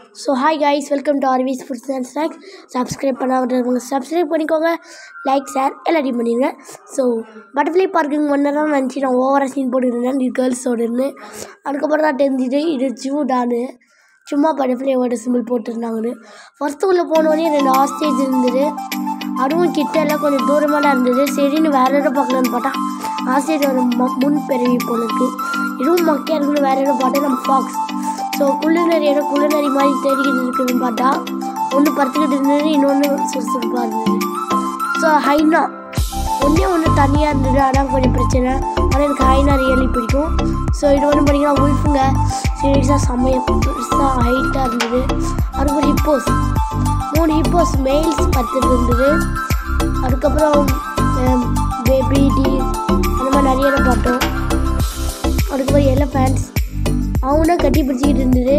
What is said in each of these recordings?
so hi guys welcome to RV's foods and snacks subscribe பண்ணாதவங்க subscribe பண்ணிக்கோங்க like share எல்லாத்தையும் பண்ணிடுங்க so butterfly parking ஒன்றதான் நினச்சி நான் ஓவராக சீன் போட்டுருந்தேன் இது கேர்ள்ஸோடன்னு அதுக்கப்புறம் தான் தெரிஞ்சுது இது ஜூ டானு சும்மா பட்டர்ஃப்ளையோட சிம்பிள் போட்டிருந்தாங்கன்னு ஃபஸ்ட்டு உள்ளே போனோடனே ரெண்டு ஆஸ்டேஜ் இருந்தது அதுவும் கிட்ட எல்லாம் கொஞ்சம் தூரமாக தான் இருந்தது சரின்னு வேற இடம் பார்க்கலான்னு பார்த்தா ஆஸ்டேஜோட ம முன் பிறவி போல இருக்கு இதுவும் மக்கையாக இருக்குன்னு வேற இடம் பார்த்தா நம்ம ஃபாக்ஸ் ஸோ குள்ளநரி இடம் குள்ளநரி மாதிரி தேடிக்கிட்டு இருக்குதுன்னு பார்த்தா ஒன்று பறத்துக்கிட்டு இருந்தது இன்னொன்று சுறுசுறுப்பாக இருந்தது ஸோ ஹைனா ஒன்றே ஒன்று தனியாக இருந்தது அதான் கொஞ்சம் பிரச்சனை ஆனால் எனக்கு ஹைனா ரியலி பிடிக்கும் ஸோ இது வந்து பார்த்தீங்கன்னா உல்ஃபுங்க சீரியஸாக செம்மையாக பெருசாக ஹைட்டாக இருந்தது அதுக்கப்புறம் ஹிப்போஸ் மூணு ஹிப்போஸ் மெயில்ஸ் பத்து இருந்தது அதுக்கப்புறம் பேபி டி அந்த மாதிரி நிறைய இடம் பார்த்தோம் அதுக்கப்புறம் எலஃபேண்ட்ஸ் அவனா கட்டி பிடிச்சிக்கிட்டு இருந்தது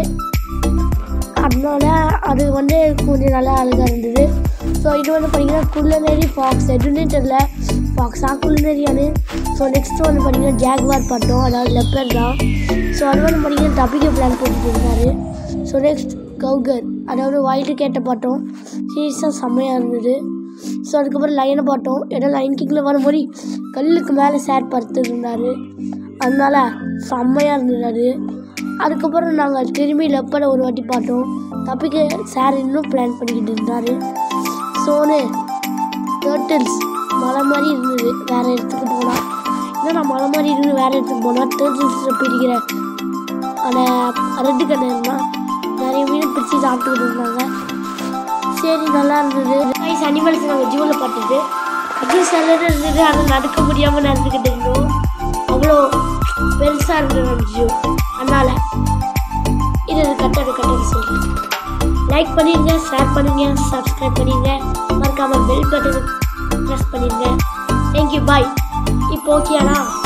அதனால அது வந்து கொஞ்சம் நல்லா அழகாக இருந்தது ஸோ இது வந்து பார்த்தீங்கன்னா குள்ளநெறி ஃபாக்ஸ் எதுன்னே தெரில ஃபாக்ஸா குள்ளநெறியானு ஸோ நெக்ஸ்ட் வந்து பார்த்தீங்கன்னா ஜாக்வார் பார்த்தோம் அதாவது லெப்பர் தான் ஸோ அது வந்து பார்த்தீங்கன்னா தப்பிக்க பிளான் போட்டுட்டு இருந்தாரு ஸோ நெக்ஸ்ட் கவுகர் அதாவது வைல்டு கேட்ட பார்த்தோம் சீரியஸாக செம்மையாக இருந்தது ஸோ அதுக்கப்புறம் லைனை பார்த்தோம் ஏன்னா லைன் கிக்கில் வரும்போது கல்லுக்கு மேலே சேர் படுத்து இருந்தார் அதனால செம்மையாக இருந்தது அது அதுக்கப்புறம் நாங்கள் திரும்பி லெப்பரை ஒரு வாட்டி பார்த்தோம் தப்பிக்க சார் இன்னும் பிளான் பண்ணிக்கிட்டு இருந்தார் சோனு டேர்ட்டில்ஸ் மலை மாதிரி இருந்தது வேறு இடத்துக்கு போனால் இன்னும் நான் மலை மாதிரி இருந்து வேறு இடத்துக்கு போனால் டேர்ட்டில்ஸில் பிடிக்கிற அந்த ரெட்டு கண்ணு இருந்தால் நிறைய மீன் பிடிச்சி சாப்பிட்டுக்கிட்டு இருந்தாங்க சரி நல்லா இருந்தது ரைஸ் அனிமல்ஸ் நாங்கள் ஜூவில் பார்த்தது அது சிலர் இருந்தது ஆனால் நடக்க முடியாமல் நடந்துக்கிட்டு இருந்தோம் அவ்வளோ பெருசாக இருந்தது அந்த ஜூ அதனால் இது கட்டது கட்டது சொல்கிறேன் லைக் பண்ணிடுங்க ஷேர் பண்ணுங்க சப்ஸ்கிரைப் பண்ணிடுங்க மறக்காமல் பெல் பட்டன் ப்ரெஸ் பண்ணிடுங்க தேங்க்யூ பாய் இப்போ ஓகேண்ணா